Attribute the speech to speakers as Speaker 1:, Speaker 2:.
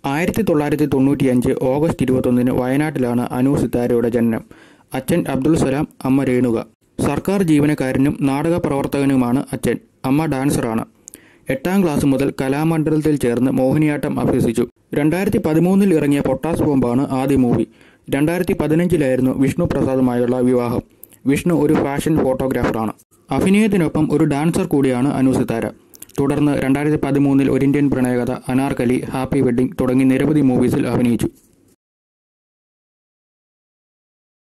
Speaker 1: ആയിരത്തി തൊള്ളായിരത്തി തൊണ്ണൂറ്റിയഞ്ച് ഓഗസ്റ്റ് ഇരുപത്തൊന്നിന് വയനാട്ടിലാണ് അനു സിത്താരയുടെ ജനനം അച്ഛൻ അബ്ദുൾ സലാം അമ്മ രേണുക സർക്കാർ ജീവനക്കാരനും നാടക പ്രവർത്തകനുമാണ് അച്ഛൻ അമ്മ ഡാൻസറാണ് എട്ടാം ക്ലാസ് മുതൽ കലാമണ്ഡലത്തിൽ ചേർന്ന് മോഹിനിയാട്ടം അഭ്യസിച്ചു രണ്ടായിരത്തി പതിമൂന്നിൽ ഇറങ്ങിയ പൊട്ടാസ് ബോംബാണ് ആദ്യ മൂവി രണ്ടായിരത്തി പതിനഞ്ചിലായിരുന്നു വിഷ്ണു പ്രസാദുമായുള്ള വിവാഹം വിഷ്ണു ഒരു ഫാഷൻ ഫോട്ടോഗ്രാഫറാണ് അഭിനയത്തിനൊപ്പം ഒരു ഡാൻസർ കൂടിയാണ് അനു സിത്താര തുടർന്ന് രണ്ടായിരത്തി പതിമൂന്നിൽ ഒരു ഇന്ത്യൻ പ്രണയകഥ അനാർക്കലി ഹാപ്പി വെഡ്ഡിംഗ് തുടങ്ങി നിരവധി മൂവീസിൽ അഭിനയിച്ചു